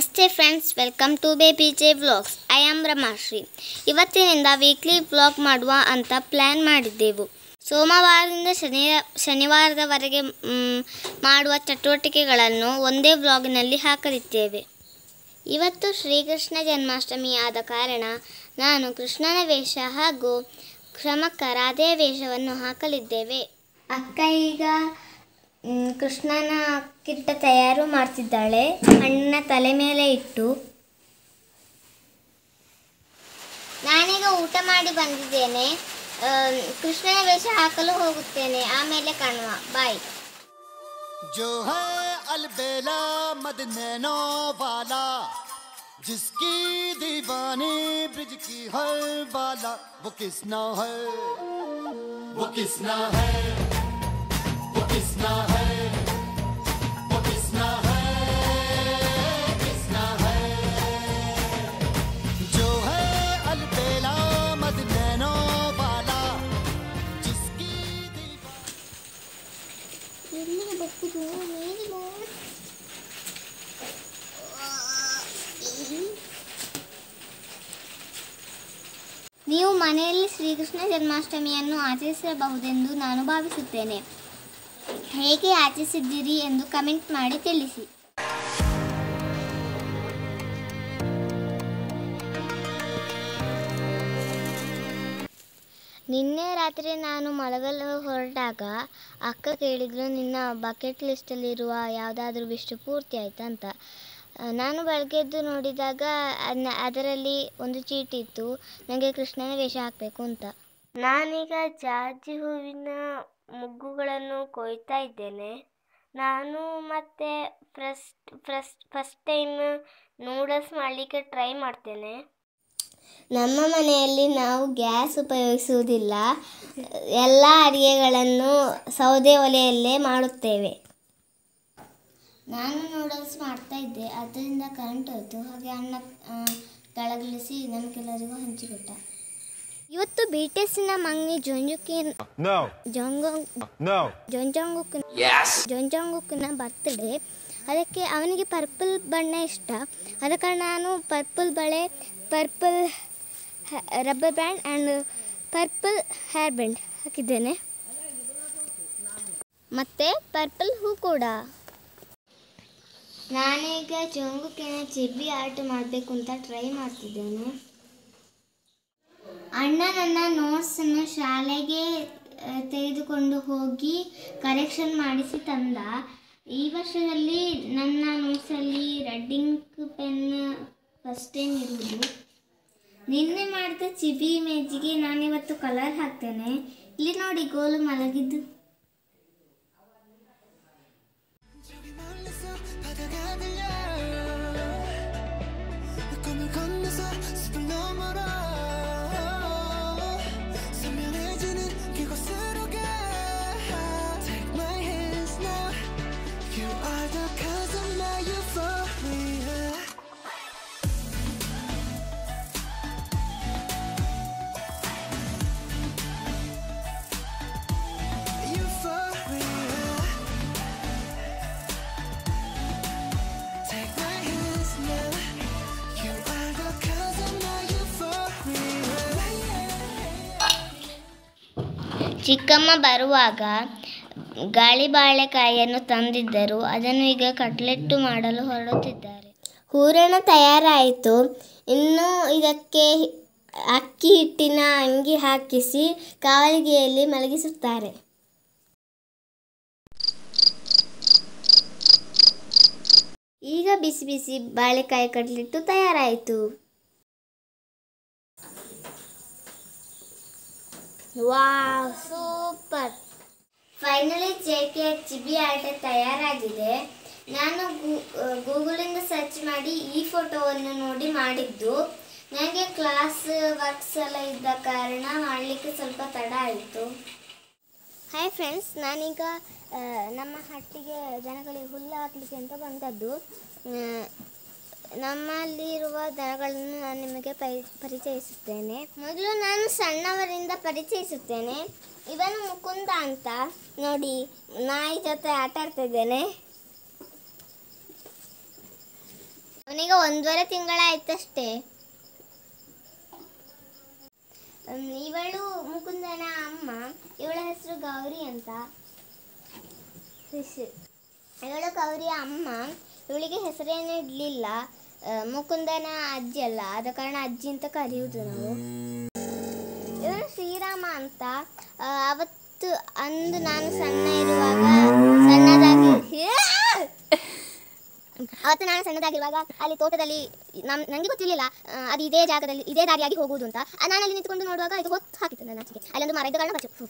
ನಮಸ್ತೆ friends welcome to baby J vlogs I am Ramashree ಇವತ್ತಿನಿಂದ weekly vlog ಮಾಡುವ ಅಂತ ಪ್ಲ್ಯಾನ್ ಮಾಡಿದ್ದೆವು ಸೋಮವಾರದಿಂದ ಶನಿ ಶನಿವಾರದವರೆಗೆ ಮ್, ಮಾಡುವ ಚಟುವಟಿಕೆಗಳನ್ನು ಒಂದೇ ವ್ಲಾಗಿನಲ್ಲಿ ಹಾಕಲಿದ್ದೇವೆ ಇವತ್ತು ಶ್ರೀಕೃಷ್ಣ ಜನ್ಮಾಷ್ಟಮಿ ಆದ ಕಾರಣ ನಾನು ಕೃಷ್ಣನ ವೇಷ ಹಾಗೂ ಕ್ರಮಕ್ಕ ರಾಧೆಯ ವೇಷವನ್ನು ಹಾಕಲಿದ್ದೇವೆ ಅಕ್ಕ ಈಗ ಮ್, ಕೃಷ್ಣನ ಕಿಟ್ಟ ತಯಾರು ಮಾಡ್ತಿದ್ದಾಳೆ ಅಣ್ಣನ ತಲೆ ಮೇಲೆ ಇಟ್ಟು ನಾನೀಗ ಊಟ ಮಾಡಿ ಬಂದಿದ್ದೇನೆ ಆ, ಕೃಷ್ಣನ ವೇಷ ಹಾಕಲು ಹೋಗುತ್ತೇನೆ ಆಮೇಲೆ ಕಾಣುವ ಬಾಯ್ जो है अलबेला मद नैनो वाला जिसकी दीवानी ब्रिज की हर बाला वो किसना है वो किसना है वो किसना है वो किसना है किसना है जो है अलबेला मद नैनो वाला जिसकी दीवानी ನೀವು ಮನೆಯಲ್ಲಿ ಶ್ರೀಕೃಷ್ಣ ಜನ್ಮಾಷ್ಟಮಿಯನ್ನು ಆಚರಿಸಬಹುದೆಂದು ನಾನು ಭಾವಿಸುತ್ತೇನೆ ಹೇಗೆ ಆಚರಿಸಿದ್ದೀರಿ ಎಂದು ಕಮೆಂಟ್ ಮಾಡಿ ತಿಳಿಸಿ ನಿನ್ನೆ ರಾತ್ರಿ ನಾನು ಮಲಗಲು ಹೊರಟಾಗ ಅಕ್ಕ ಕೇಳಿದ್ರು ನಿನ್ನ ಬಕೆಟ್ ಲಿಸ್ಟಲ್ಲಿರುವ ಯಾವುದಾದ್ರೂ ವಿಷ್ಟು ಪೂರ್ತಿ ಆಯ್ತಾ ಅಂತ ಆ, ನಾನು ಬೆಳಗ್ಗೆ ಎದ್ದು ನೋಡಿದಾಗ ಅದ್ನ- ಅದರಲ್ಲಿ ಒಂದು ಚೀಟಿ ಇತ್ತು ನನಗೆ ಕೃಷ್ಣನ ವೇಷ ಹಾಕಬೇಕು ಅಂತ ನಾನೀಗ ಜಾಜಿ ಹೂವಿನ ಮುಗ್ಗುಗಳನ್ನು ಕೊಯ್ತಾ ಇದ್ದೇನೆ ನಾನು ಮತ್ತೆ first first first time noodles ಮಾಡಲಿಕ್ಕೆ ಟ್ರೈ ಮಾಡ್ತೇನೆ ನಮ್ಮ ಮನೆಯಲ್ಲಿ ನಾವು ಗ್ಯಾಸ್ ಉಪಯೋಗಿಸುವುದಿಲ್ಲ ಎಲ್ಲ ಅಡಿಗೆಗಳನ್ನು ಸೌದೆ ಒಲೆಯಲ್ಲೇ ಮಾಡುತ್ತೇವೆ ನಾನು ನೂಡಲ್ಸ್ ಮಾಡ್ತಾ ಇದ್ದೆ ಅದರಿಂದ ಕರೆಂಟ್ ಹೋಯಿತು ಹಾಗೆ ಅಣ್ಣ ಆ, ಕೆಳಗಿಳಿಸಿ ನಮಗೆಲ್ಲರಿಗೂ ಹಂಚಿಕೊಟ್ಟ ಇವತ್ತು ಬಿ ಟಿ ಎಸ್ನ ಮಂಗ್ನಿ ಜೊಂಜುಕಿ No. ಜೊಂಗೊಂಗ್ No. ಜೊಂಜಾಂಗುಕ್ನ ಜೊಂಜಾಂಗುಕ್ನ ಬರ್ತ್ಡೇ ಅದಕ್ಕೆ ಅವನಿಗೆ ಪರ್ಪಲ್ ಬಣ್ಣ ಇಷ್ಟ ಆದ ಕಾರಣ ನಾನು ಪರ್ಪಲ್ ಬಳೆ purple rubber band and purple hair band ಹಾಕಿದ್ದೇನೆ ಮತ್ತು ಪರ್ಪಲ್ ಹೂ ಕೂಡ ನಾನೀಗ ಜೊಂಗುಕಿನ ಚಿಬ್ಬಿ ಆರ್ಟ್ ಮಾಡಬೇಕು ಅಂತ ಟ್ರೈ ಮಾಡ್ತಿದ್ದೇನೆ ಅಣ್ಣ ನನ್ನ ನೋಟ್ಸನ್ನು ಶಾಲೆಗೆ ಆ, ತೆಗೆದುಕೊಂಡು ಹೋಗಿ ಕರೆಕ್ಷನ್ ಮಾಡಿಸಿ ತಂದ ಈ ವರ್ಷದಲ್ಲಿ ನನ್ನ ನೋಟ್ಸಲ್ಲಿ red ink pen first time ಇರುವುದು ನಿನ್ನೆ ಮಾಡಿದ ಚಿಬಿ ಇಮೇಜಿಗೆ ನಾನಿವತ್ತು ಕಲರ್ ಹಾಕ್ತೇನೆ ಇಲ್ಲಿ ನೋಡಿ ಗೋಲು ಮಲಗಿದ್ದು 저기 멀리서 바다가 들려 꿈을 건너서 숲을 넘어라 선명해지는 그곳으로 가 Take my hands now You are the cause of my euphoria Euphoria Take my hands now. You are the cause of my euphoria. ಚಿಕ್ಕಮ್ಮ ಬರುವಾಗ ಗಾಳಿ ಬಾಳೆಕಾಯಿಯನ್ನು ತಂದಿದ್ದರು ಅದನ್ನು ಈಗ ಕಟ್ಲೆಟ್ಟು ಮಾಡಲು ಹೊರಡುತ್ತಿದ್ದಾರೆ ಹೂರಣ ತಯಾರಾಯಿತು ಇನ್ನು ಇದಕ್ಕೆ ಅಕ್ಕಿ ಹಿಟ್ಟಿನ ಅಂಗಿ ಹಾಕಿಸಿ ಕಾವಲಿಗೆಯಲ್ಲಿ ಮಲಗಿಸುತ್ತಾರೆ ಈಗ ಬಿಸಿ ಬಿಸಿ ಬಾಳೆಕಾಯಿ ಕಟ್ಲೆಟ್ಟು ತಯಾರಾಯಿತು wow super finally JK chibi ಆಟ ತಯಾರಾಗಿದೆ ನಾನು ಗೂಗಲಿಂದ ಸರ್ಚ್ ಮಾಡಿ ಈ ಫೋಟೋವನ್ನು ನೋಡಿ ಮಾಡಿದ್ದು ನನಗೆ ಕ್ಲಾಸ್ ವರ್ಕ್ಸ್ ಎಲ್ಲ ಇದ್ದ ಕಾರಣ ಮಾಡಲಿಕ್ಕೆ ಸ್ವಲ್ಪ ತಡ ಆಯಿತು ಹಾಯ್ ಫ್ರೆಂಡ್ಸ್ ನಾನೀಗ ಆ, ನಮ್ಮ ಹಟ್ಟಿಗೆ ಜನಗಳಿಗೆ ಹುಲ್ಲು ಹಾಕಲಿಕ್ಕೆ ಅಂತ ಬಂದದ್ದು ಆ, ನಮ್ಮಲ್ಲಿರುವ ದನಗಳನ್ನು ನಾನು ನಿಮಗೆ ಪರಿ ಪರಿಚಯಿಸುತ್ತೇನೆ ಮೊದಲು ನಾನು ಸಣ್ಣವರಿಂದ ಪರಿಚಯಿಸುತ್ತೇನೆ ಇವನು ಮುಕುಂದ ಅಂತ ನೋಡಿ ನಾಯಿ ಜೊತೆ ಆಟ ಆಡ್ತಾ ಇದ್ದೇನೆ ಅವನಿಗೆ ಒಂದೂವರೆ ತಿಂಗಳಾಯ್ತಷ್ಟೇ ಹ್ಮ್, ಇವಳು ಮುಕುಂದನ ಅಮ್ಮ ಇವಳ ಹೆಸರು ಗೌರಿ ಅಂತ ಖುಷಿ ಇವಳು ಗೌರಿಯ ಅಮ್ಮ ಇವಳಿಗೆ ಹೆಸರೇನು ಇಡಲಿಲ್ಲ ಮುಕುಂದನ ಅಜ್ಜಿ ಅಲ್ಲ ಆದ ಕಾರಣ ಅಜ್ಜಿ ಅಂತ ಕರೆಯುವುದು ನಾವು ಇವನು ಶ್ರೀರಾಮ ಅಂತ ಆ, ಅವತ್ತು ಅಂದು ನಾನು ಸಣ್ಣ ಇರುವಾಗ ಸಣ್ಣದಾಗಿ ಅವತ್ತು ನಾನು ಸಣ್ಣದಾಗಿರುವಾಗ ಅಲ್ಲಿ ತೋಟದಲ್ಲಿ ನಮ್ ನನಗೆ ಗೊತ್ತಿರಲಿಲ್ಲ ಆ, ಅದು ಇದೇ ಜಾಗದಲ್ಲಿ ಇದೇ ದಾರಿಯಾಗಿ ಹೋಗುವುದು ಅಂತ ಆ, ನಾನು ಅಲ್ಲಿ ನಿಂತ್ಕೊಂಡು ನೋಡುವಾಗ ಇದು ಹೊತ್ತು ಹಾಕಿತ್ತು ನನ್ನ ಆಚೆಗೆ ಅಲ್ಲೊಂದು ಮರ ಇದ್ದ ಕಾರಣ ಬಚ್ಚು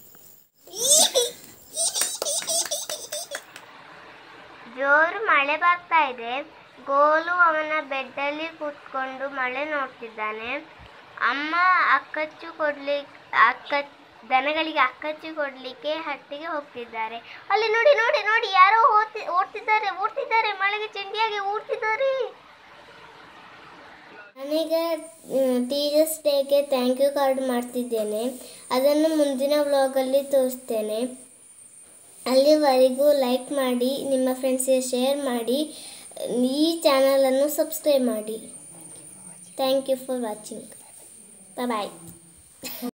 ಜೋರು ಮಳೆ ಬರ್ತಾ ಇದೆ ಗೋಲು ಅವನ ಬೆಡ್ಡಲ್ಲಿ ಕೂತ್ಕೊಂಡು ಮಳೆ ನೋಡ್ತಿದ್ದಾನೆ ಅಮ್ಮ ಅಕ್ಕಚ್ಚು ಕೊಡ್ಲಿಕ್ಕೆ ಅಕ್ಕ ದನಗಳಿಗೆ ಅಕ್ಕಚ್ಚು ಕೊಡ್ಲಿಕ್ಕೆ ಹಟ್ಟಿಗೆ ಹೋಗ್ತಿದ್ದಾರೆ ಅಲ್ಲಿ ನೋಡಿ ನೋಡಿ ನೋಡಿ ಯಾರೋ ಓಡ್ತಿ ಓಡ್ತಿದ್ದಾರೆ ಓಡ್ತಿದ್ದಾರೆ ಮಳೆಗೆ ಚೆಂಡಿಯಾಗಿ ಓಡ್ತಿದ್ದಾರೆ ನಾನೀಗ ಟೀಚರ್ಸ್ ಡೇಗೆ ಥ್ಯಾಂಕ್ ಯು ಕಾರ್ಡ್ ಮಾಡ್ತಿದ್ದೇನೆ ಅದನ್ನು ಮುಂದಿನ ವ್ಲಾಗಲ್ಲಿ ತೋರಿಸ್ತೇನೆ ಅಲ್ಲಿವರೆಗೂ ಲೈಕ್ ಮಾಡಿ ನಿಮ್ಮ ಫ್ರೆಂಡ್ಸ್ಗೆ ಶೇರ್ ಮಾಡಿ ಈ ಚಾನಲನ್ನು ಸಬ್ಸ್ಕ್ರೈಬ್ ಮಾಡಿ thank you for watching bye